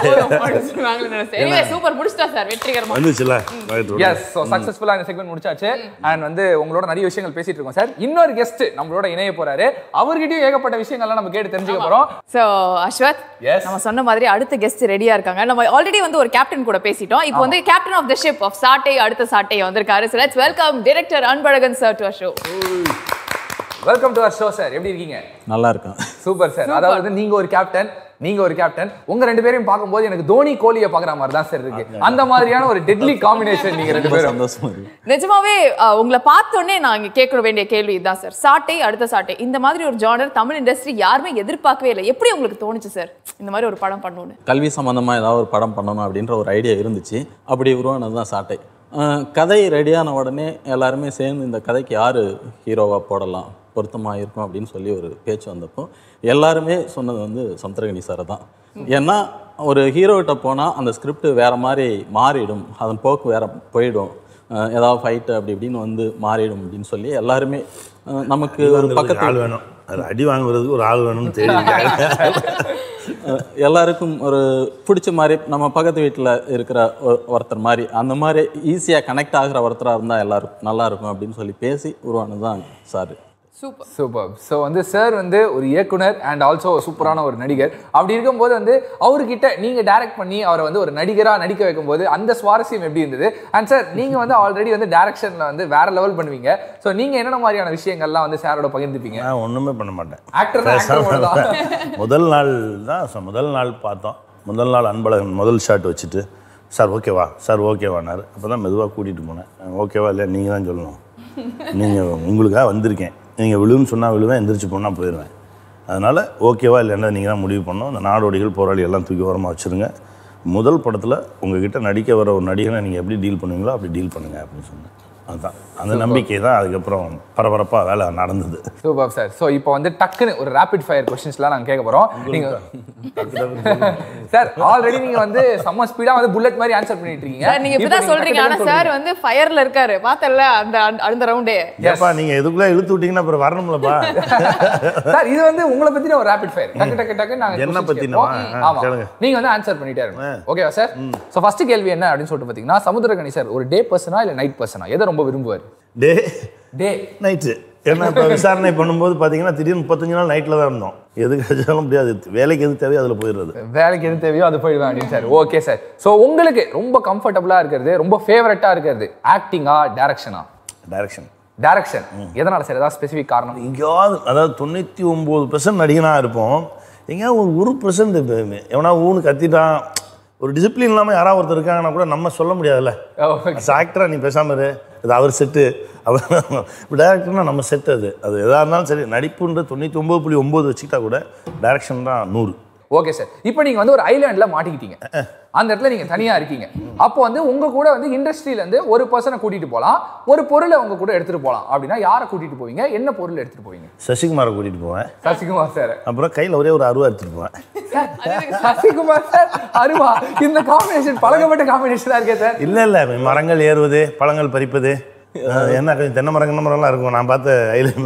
சூப்பர் முடிச்சிட்டா சார் வெற்றிகரமா வந்துச்சுல Right, right. எஸ் ஸோ சக்ஸஸ்ஃபுல்லாக இந்த செக்மெண்ட் முடிச்சாச்சு அண்ட் வந்து உங்களோட நிறைய விஷயங்கள் பேசிட்டு இருக்கோம் சார் இன்னொரு கெஸ்ட் நம்மளோட இணைய போறாரு அவர்கிட்டயும் ஏகப்பட்ட விஷயங்கள்லாம் நம்ம கேட்டு தெரிஞ்சுக்க போறோம் சோ அஸ்வத் Yes. நம்ம சொன்ன மாதிரி அடுத்த கெஸ்ட் ரெடியா இருக்காங்க நம்ம ஆல்ரெடி வந்து ஒரு கேப்டன் கூட பேசிட்டோம் இப்போ வந்து captain of the ship of Saattai Adutha Saattai வந்திருக்காரு so let's welcome director Anbazhagan sir to show welcome to our show sir எப்படி இருக்கீங்க நல்லா இருக்கும் சூப்பர் சார் அதாவது நீங்க ஒரு கேப்டன் நீங்க ஒரு கேப்டன் உங்க ரெண்டு பேரையும் பார்க்கும்போது எனக்கு தோனி கோலியை பாக்குற மாதிரி தான் சார் இருக்கு அந்த மாதிரியான ஒரு டெட்லி காம்பினேஷன் நீங்க ரெண்டு ரொம்ப பேரும் சந்தோஷமா இருக்கு நிஜமாவே அஹ், உங்களை பார்த்தோன்னே நான் இங்க கேட்க வேண்டிய கேள்வி இதுதான் சார் சாட்டை அடுத்த சாட்டை இந்த மாதிரி ஒரு ஜானர் தமிழ் இண்டஸ்ட்ரி யாருமே எதிர்பார்க்கவே இல்லை எப்படி உங்களுக்கு தோணுச்சு சார் இந்த மாதிரி ஒரு படம் பண்ணணும்னு கல்வி சம்பந்தமா ஏதாவது ஒரு படம் பண்ணணும் அப்படின்ற ஒரு ஐடியா இருந்துச்சு அப்படி உருவானது தான் சாட்டை அஹ் கதை ரெடியான உடனே எல்லாருமே சேர்ந்து இந்த கதைக்கு யார் ஹீரோவாக போடலாம் பொருத்தமாக இருக்கும் அப்படின்னு சொல்லி ஒரு பேச்சு வந்தப்போ எல்லாருமே சொன்னது வந்து சமுத்திரகனி சாரை தான் ஏன்னா ஒரு ஹீரோகிட்ட போனால் அந்த ஸ்கிரிப்ட் வேற மாதிரி மாறிடும் அதன் போக்கு வேற போயிடும் அஹ் ஏதாவது ஃபைட்டு அப்படி இப்படின்னு வந்து மாறிடும் அப்படின்னு சொல்லி எல்லாருமே அஹ் நமக்கு ஒரு வாங்குறதுக்கு பக்கத்து ஆள் வேணும் அது அடி வாங்குறதுக்கு ஒரு ஆள் வேணும்னு தெரியுது அஹ் எல்லாருக்கும் ஒரு பிடிச்ச மாதிரி நம்ம பக்கத்து வீட்டில் இருக்கிற ஒ- ஒருத்தர் மாதிரி அந்த மாதிரி ஈஸியாக கனெக்ட் ஆகிற ஒருத்தராக இருந்தால் எல்லாரும் நல்லா இருக்கும் அப்படின்னு சொல்லி பேசி உருவானது தான் சார் சூப்பர் சூப்பர் ஸோ வந்து சார் வந்து ஒரு இயக்குனர் அண்ட் ஆல்சோ சூப்பரான ஒரு நடிகர் அப்படி இருக்கும்போது வந்து அவர்கிட்ட நீங்க டைரக்ட் பண்ணி அவரை வந்து ஒரு நடிகரா நடிக்க வைக்கும்போது அந்த சுவாரஸ்யம் எப்படி இருந்தது அண்ட் சார் நீங்க வந்து ஆல்ரெடி வந்து டைரக்ஷன்ல வந்து வேற லெவல் பண்ணுவீங்க ஸோ நீங்க என்னென்ன மாதிரியான விஷயங்கள்லாம் வந்து சாரோட பகிர்ந்துப்பீங்க நான் ஒன்றுமே பண்ண மாட்டேன் ஆக்டர் ஆக்டர் தான் முதல் நாள் தான் சொ- முதல் நாள் பார்த்தோம் முதல் நாள் அன்பழகன் முதல் ஷாட் வச்சுட்டு சார் ஓகேவா சார் ஓகேவானார் அப்போ தான் மெதுவாக கூட்டிகிட்டு போனேன் ஓகேவா இல்லையா நீங்கள் தான் சொல்லணும் நீங்கள் உங்களுக்காக வந்திருக்கேன் நீங்கள் விழுன்னு சொன்னால் விழுவேன் எந்திரிச்சு போனால் போயிடுவேன் அதனால் ஓகேவா இல்லைன்னா நீங்கள் தான் முடிவு பண்ணணும் இந்த நாடோடிகள் போராளி எல்லாம் தூக்கி ஓரமாக வச்சுருங்க முதல் படத்தில் உங்ககிட்ட நடிக்க வர ஒரு நடிகனை நீங்கள் எப்படி டீல் பண்ணுவீங்களோ அப்படி டீல் பண்ணுங்க அப்படின்னு சொன்னேன் அதுதான் அந்த நம்பிக்கை தான் அதுக்கப்புறம் பரபரப்பாக வேலை நடந்தது சூப்பர் சார் ஸோ இப்போ வந்து டக்குன்னு ஒரு ரேபிட் ஃபயர் கொஸ்டின்ஸ்லாம் நாங்கள் கேட்க போகிறோம் நீங்க சார் ஆல்ரெடி நீங்க வந்து செம்ம ஸ்பீடா வந்து புல்லட் மாதிரி ஆன்சர் பண்ணிட்டு இருக்கீங்க சார் நீங்க இப்பதான் இப்போ சொல்றீங்க ஆனா டக்கு சார் வந்து ஃபயர்ல இருக்காரு பார்த்தல அந்த அந்த ரவுண்டே ஏப்பா நீங்கள் எதுக்குள்ளே இழுத்து விட்டீங்கன்னா அப்புறம் வரணும்லப்பா சார் இது வந்து உங்களை பத்தின ஒரு ரேபிட் ஃபயர் டக்கு டக்கு டக்கு நாங்க என்ன questions பத்தினவா? கேட்போம். ஆ, ஆமா கேளுங்க. நீங்க வந்து ஆன்சர் பண்ணிட்டே இருங்க ஓகேவா சார் சோ ஃபர்ஸ்ட் கேள்வி என்ன அப்படின்னு சொல்லிட்டு பாத்தீங்கன்னா சமுத்திரகனி சார் ஒரு டே பர்சனா இல்ல நைட் பர்சனா எதை ரொம்ப விரும்புவார் டே டே நைட்டு ஏன்னா இப்போ விசாரணை பண்ணும்போது பார்த்தீங்கன்னா திடீர்னு முப்பத்தஞ்சு நாள் நைட்டில் தான் இருந்தோம் எதுக்கு கிடைச்சாலும் முடியாது வேலைக்கு எது தேவையோ அதில் போயிடுறது வேலைக்கு எது தேவையோ அது போயிடுவேன் அப்படின்னு சார் ஓகே சார் சோ உங்களுக்கு ரொம்ப கம்ஃபர்டபுளா இருக்கிறது ரொம்ப ஃபேவரட்டா இருக்கிறது ஆக்டிங்கா டைரக்ஷனா டைரக்ஷன் டைரக்ஷன் எதனால சார் ஏதாவது ஸ்பெசிஃபிக் காரணம் எங்கேயாவது அதாவது தொண்ணூற்றி ஒம்பது பெர்சன்ட் நடிகனாக இருப்போம் எங்கேயாவது ஒரு ஒரு பெர்சன்ட் எவனா ஊன்னு கத்திட்டான் ஒரு டிசிப்ளின் இல்லாமல் யாராவது ஒருத்தர் இருக்காங்கன்னா கூட நம்ம சொல்ல முடியாதுல்ல ஆக்டரா நீ பேசாம இரு இது அவர் செட்டு அவர் டேரக்டர்னா நம்ம செட் அது அது எதாக இருந்தாலும் சரி நடிப்புன்ற தொண்ணூற்றி ஒம்பது புள்ளி ஒம்பது வச்சுக்கிட்டா கூட டைரக்ஷன் தான் நூறு ஓகே சார் இப்போ நீங்க வந்து ஒரு ஐலாண்ட்ல மாட்டிக்கிட்டீங்க அந்த இடத்துல நீங்க தனியா இருக்கீங்க அப்போ வந்து உங்க கூட வந்து இண்டஸ்ட்ரியில இருந்து ஒரு பர்சனை கூட்டிட்டு போலாம் ஒரு பொருளை உங்க கூட எடுத்துட்டு போலாம் அப்படின்னா யாரை கூட்டிட்டு போவீங்க என்ன பொருள் எடுத்துட்டு போவீங்க சசிகுமாரை கூட்டிகிட்டு போவேன் சசிகுமார் சார் அப்புறம் கையில் ஒரே ஒரு அருவா எடுத்துகிட்டு போவேன் சசிகுமார் சார் அருவா இந்த காம்பினேஷன் பழகப்பட்ட காம்பினேஷனா இருக்கே சார் இல்லை இல்லை மரங்கள் ஏறுவது பழங்கள் பறிப்பது அஹ், என்ன கொஞ்சம் தென்னை மரம் கிண்ண மரம்லாம் இருக்கும் நான் பார்த்த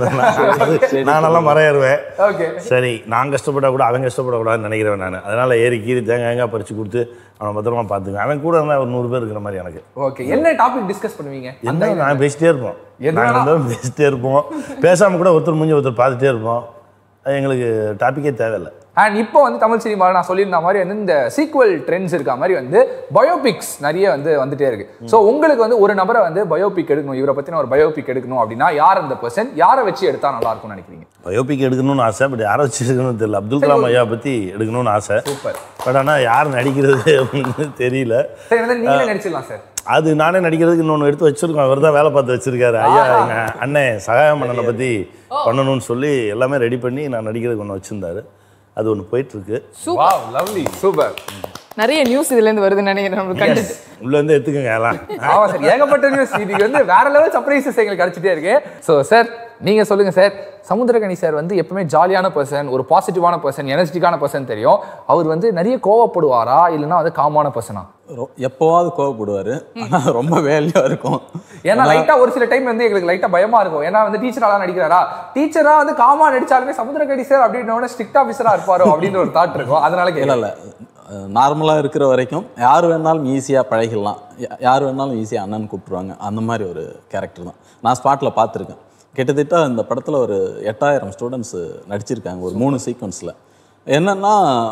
ஐலேண்ட் நான் நல்லா மரம் ஏறுவேன் ஓகே சரி நான் கஷ்டப்பட்டா கூட அவன் கஷ்டப்படக்கூடாதுன்னு நினைக்கிறேன் நான் அதனால ஏறி கீறி தேங்காய் தேங்காய் பறித்து கொடுத்து அவன் பத்திரமா பார்த்துக்குவேன் அவன் கூட இருந்தால் ஒரு நூறு பேர் இருக்கிற மாதிரி எனக்கு ஓகே என்ன டாபிக் டிஸ்கஸ் பண்ணுவீங்க என்ன நான் பேசிட்டே இருப்போம் என்ன நாங்கள் ரெண்டு பேரும் பேசிட்டே இருப்போம் பேசாமல் கூட ஒருத்தர் முடிஞ்சு ஒருத்தர் பார்த்துட்டே இருப்போம் அது எங்களுக்கு டாப்பிக்கே தேவையில்லை அண்ட் இப்போ வந்து தமிழ் சினிமாவில் நான் சொல்லியிருந்த மாதிரி வந்து இந்த சீக்வல் ட்ரெண்ட்ஸ் இருக்க மாதிரி வந்து பயோபிக்ஸ் நிறைய வந்து வந்துட்டே இருக்கு ஸோ உங்களுக்கு வந்து ஒரு நபரை வந்து பயோபிக் எடுக்கணும் இவரை பத்தின ஒரு பயோபிக் எடுக்கணும் அப்படின்னா யார் அந்த பர்சன் யாரை வச்சு எடுத்தா நல்லா இருக்கும்னு நினைக்கிறீங்க பயோபிக் எடுக்கணும்னு ஆசை பட் யாரை வச்சு எடுக்கணும்னு தெரியல அப்துல் கலாம் ஐயா பற்றி எடுக்கணும்னு ஆசை சூப்பர் பட் ஆனால் யார் நடிக்கிறது அப்படின்னு தெரியல சரி வந்து நீங்களே நடிச்சிடலாம் சார் அது நானே நடிக்கிறதுக்கு இன்னொன்று எடுத்து வச்சிருக்கோம் அவர் தான் வேலை பார்த்து வச்சிருக்காரு ஐயா எங்க அண்ணன் சகாயம் அண்ணனை பற்றி பண்ணணும்னு சொல்லி எல்லாமே ரெடி பண்ணி நான் நடிக்கிறதுக்கு ஒன்று வச்சிருந்தாரு அது ஒன்று போயிட்டு இருக்கு வாவ் லவ்லி சூப்பர் நிறைய நியூஸ் இதுல இருந்து வருதுன்னு நினைக்கிறேன் நம்மளுக்கு கண்டு உள்ள இருந்து எடுத்துக்கோங்க எல்லாம் ஆமா சார் ஏகப்பட்ட நியூஸ் இதுக்கு வந்து வேற லெவல் சர்ப்ரைசஸ் எங்களுக்கு கிடைச்சிட்டே இருக்கு ஸோ சார் நீங்க சொல்லுங்க சார் சமுத்திரகனி சார் வந்து எப்பவுமே ஜாலியான பர்சன் ஒரு பாசிட்டிவான பர்சன் எனர்ஜெட்டிக்கான பர்சன் தெரியும் அவர் வந்து நிறைய கோவப்படுவாரா இல்லைன்னா வந்து காமான பர்சனா ரொ- எப்போவாவது கோவப்படுவார் ஆனால் ரொம்ப வேலையாக இருக்கும் ஏன்னா லைட்டா ஒரு சில டைம் வந்து எங்களுக்கு லைட்டா பயமா இருக்கும் ஏன்னா வந்து டீச்சராலாம் நடிக்கிறாரா டீச்சரா வந்து காமா நடிச்சாலுமே சமுத்திரகடி சார் அப்படின்ற ஸ்ட்ரிக்ட் ஆஃபீஸரா இருப்பாரோ அப்படின்ற ஒரு தாட் இருக்கும் அதனால இல்லை கேட்கல இல்லை நார்மலாக இருக்கிற வரைக்கும் யார் வேணாலும் ஈஸியாக பழகிடலாம் யா- யார் வேணாலும் ஈஸியாக அண்ணன் கூப்பிட்ருவாங்க அந்த மாதிரி ஒரு கேரக்டர் தான் நான் ஸ்பாட்டில் பார்த்துருக்கேன் கிட்டத்தட்ட இந்த படத்தில் ஒரு எட்டாயிரம் ஸ்டூடெண்ட்ஸ் நடிச்சிருக்காங்க ஒரு மூணு சீக்வன்ஸில் என்னென்னா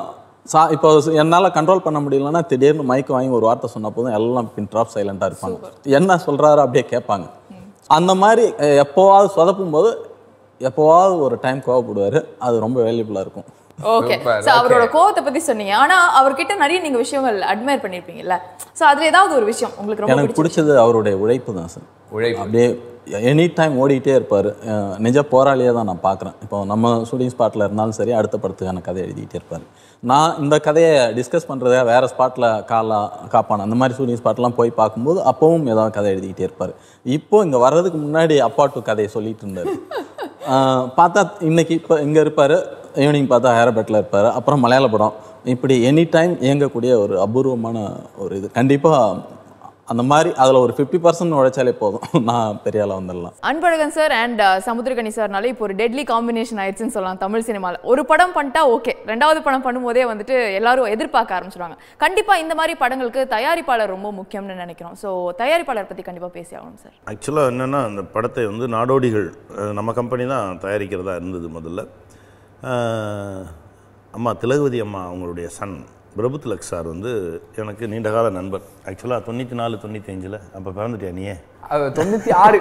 சா இப்போ என்னால் கண்ட்ரோல் பண்ண முடியலன்னா திடீர்னு மைக் வாங்கி ஒரு வார்த்தை சொன்ன போதும் எல்லாம் பின் ட்ராப் சைலண்டாக இருப்பாங்க என்ன சொல்கிறாரு அப்படியே கேட்பாங்க அந்த மாதிரி அஹ், எப்போவாவது சொதப்பும் போது எப்போவாவது ஒரு டைம் கோவப்படுவார் அது ரொம்ப வேல்யூபுளாக இருக்கும் ஓகே Super, சோ அவரோட okay. கோவத்தை பத்தி சொன்னீங்க ஆனா அவர்கிட்ட நிறைய நீங்க விஷயங்கள் அட்மையர் பண்ணிருப்பீங்கல்ல சோ அதுல ஏதாவது ஒரு விஷயம் உங்களுக்கு ரொம்ப எனக்கு பிடிச்ச பிடிச்சது அவருடைய உழைப்பு தான் சார் உழைப்பு. அப்படியே எனி டைம் ஓடிக்கிட்டே இருப்பார் நிஜ போராளியாக தான் நான் பார்க்குறேன் இப்போ நம்ம ஷூட்டிங் ஸ்பாட்டில் இருந்தாலும் சரி அடுத்த படத்துக்கான கதை எழுதிக்கிட்டே இருப்பார் நான் இந்த கதையை டிஸ்கஸ் பண்ணுறத வேறு ஸ்பாட்டில் காலா காப்பான் அந்த மாதிரி ஷூட்டிங் ஸ்பாட்லாம் போய் பார்க்கும்போது அப்பவும் ஏதாவது கதை எழுதிக்கிட்டே இருப்பார் இப்போ இங்கே வர்றதுக்கு முன்னாடி அப்பா டு கதையை சொல்லிட்டு இருந்தார் ஆஹ் பார்த்தா இன்னைக்கு இப்போ இங்கே இருப்பார் ஈவினிங் பார்த்தா ஹேரபேட்டில் இருப்பார் அப்புறம் மலையாள படம் இப்படி எனி டைம் இயங்கக்கூடிய ஒரு அபூர்வமான ஒரு இது கண்டிப்பாக அந்த மாதிரி அதில் ஒரு ஃபிஃப்டி பர்சன்ட் உழைச்சாலே போதும் நான் பெரிய ஆளாக வந்துடலாம் அன்பழகன் சார் அண்ட் சமுத்திரகனி சார்னால இப்போ ஒரு டெட்லி காம்பினேஷன் ஆயிடுச்சுன்னு சொல்லலாம் தமிழ் சினிமால ஒரு படம் பண்ணிட்டா ஓகே ரெண்டாவது படம் பண்ணும்போதே வந்துட்டு எல்லாரும் எதிர்பார்க்க ஆரம்பிச்சிடுவாங்க கண்டிப்பா இந்த மாதிரி படங்களுக்கு தயாரிப்பாளர் ரொம்ப முக்கியம்னு நினைக்கிறோம் சோ தயாரிப்பாளர் பத்தி கண்டிப்பா பேசி ஆகணும் சார் ஆக்சுவலாக என்னென்னா அந்த படத்தை வந்து நாடோடிகள் அஹ், நம்ம கம்பெனி தான் தயாரிக்கிறதா இருந்தது முதல்ல அஹ், அம்மா திலகவதி அம்மா அவங்களுடைய சன் பிரபு திலக் சார் வந்து எனக்கு நீண்டகால நண்பர் ஆக்சுவலாக தொண்ணூற்றி நாலு தொண்ணூற்றி அஞ்சில் அப்போ பிறந்துட்டியா நீயே அது தொண்ணூத்தி ஆறு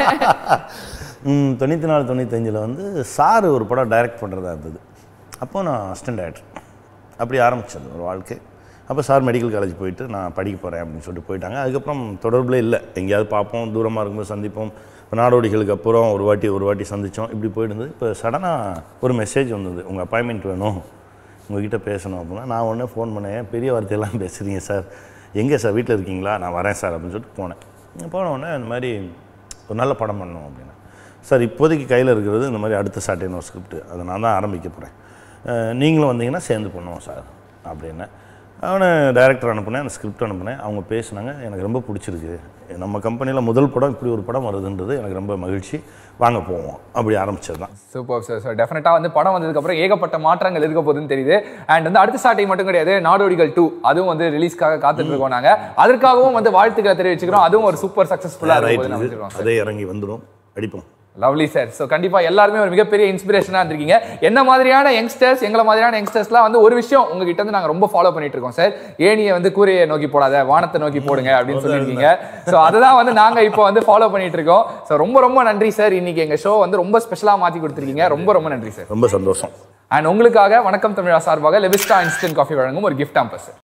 ம், தொண்ணூற்றி நாலு தொண்ணூத்தஞ்சில் வந்து சார் ஒரு படம் டைரக்ட் பண்ணுறதா இருந்தது அப்போ நான் அசிஸ்டன்ட் டேரக்டர் அப்படி ஆரம்பிச்சது ஒரு வாழ்க்கை அப்போ சார் மெடிக்கல் காலேஜ் போயிட்டு நான் படிக்க போகிறேன் அப்படின்னு சொல்லிட்டு போயிட்டாங்க அதுக்கப்புறம் தொடர்பில் இல்லை எங்கேயாவது பார்ப்போம் தூரமாக இருக்கும்போது சந்திப்போம் இப்போ நாடோடிகளுக்கு அப்புறம் ஒரு வாட்டி ஒரு வாட்டி சந்தித்தோம் இப்படி போயிட்டு இருந்தது இப்போ சடனாக ஒரு மெசேஜ் வந்தது உங்கள் அப்பாயின்மெண்ட் வேணும் உங்ககிட்ட பேசணும் அப்படின்னா நான் உடனே ஃபோன் பண்ணேன் பெரிய வார்த்தையெல்லாம் பேசுகிறீங்க சார் எங்கே சார் வீட்டில் இருக்கீங்களா நான் வரேன் சார் அப்படின்னு சொல்லிட்டு போனேன் போன உடனே இந்த மாதிரி ஒரு நல்ல படம் பண்ணணும் அப்படின்னு சார் இப்போதைக்கு கையில் இருக்கிறது இந்த மாதிரி அடுத்த சாட்டர்டே ஒரு ஸ்கிரிப்ட் அதை நான் தான் ஆரம்பிக்க போகிறேன் நீங்களும் வந்தீங்கன்னா சேர்ந்து பண்ணுவோம் சார் அப்படின்னு அவனை டைரக்டர் அனுப்புனேன் அந்த ஸ்கிரிப்ட் அனுப்புனேன் அவங்க பேசுனாங்க எனக்கு ரொம்ப பிடிச்சிருக்கு நம்ம கம்பெனியில் முதல் படம் இப்படி ஒரு படம் வருதுன்றது எனக்கு ரொம்ப மகிழ்ச்சி வாங்க போவோம் அப்படி ஆரம்பிச்சது தான் சூப்பர் சார் ஸோ டெஃபினட்டாக வந்து படம் வந்ததுக்கு அப்புறம் ஏகப்பட்ட மாற்றங்கள் இருக்க போகுதுன்னு தெரியுது அண்ட் வந்து அடுத்த சாட்டை மட்டும் கிடையாது நாடோடிகள் டூ அதுவும் வந்து ரிலீஸ்க்காக காத்துட்டு இருக்கோம் நாங்க அதற்காகவும் வந்து வாழ்த்துக்களை தெரிவிச்சுக்கிறோம் அதுவும் ஒரு சூப்பர் சக்ஸஸ்ஃபுல்லாக ரைட் இருக்கும் நினைச்சிருக்கோம் அதே இறங்கி வந்துடும் அடிப்போம் லவ்லி சார் ஸோ கண்டிப்பா எல்லாருமே ஒரு மிகப்பெரிய இன்ஸ்பிரேஷனாக இருந்திருக்கீங்க என்ன மாதிரியான யங்ஸ்டர்ஸ் எங்களை மாதிரியான யங்ஸ்டர்ஸ்லாம் வந்து ஒரு விஷயம் உங்ககிட்ட இருந்து நாங்கள் ரொம்ப ஃபாலோ பண்ணிட்டு இருக்கோம் சார் ஏனியை வந்து கூரையை நோக்கி போடாத வானத்தை நோக்கி போடுங்க அப்படின்னு சொல்லியிருக்கீங்க ஸோ அதுதான் வந்து நாங்கள் இப்போ வந்து ஃபாலோ பண்ணிட்டு இருக்கோம் ஸோ ரொம்ப ரொம்ப நன்றி சார் இன்னைக்கு எங்கள் ஷோ வந்து ரொம்ப ஸ்பெஷலாக மாற்றி கொடுத்துருக்கீங்க ரொம்ப ரொம்ப நன்றி சார் ரொம்ப சந்தோஷம் அண்ட் உங்களுக்காக வணக்கம் தமிழா சார்பாக லெபிஸ்டா இன்ஸ்டன்ட் காஃபி வழங்கும் ஒரு கிஃப்ட் ஆம்பஸ்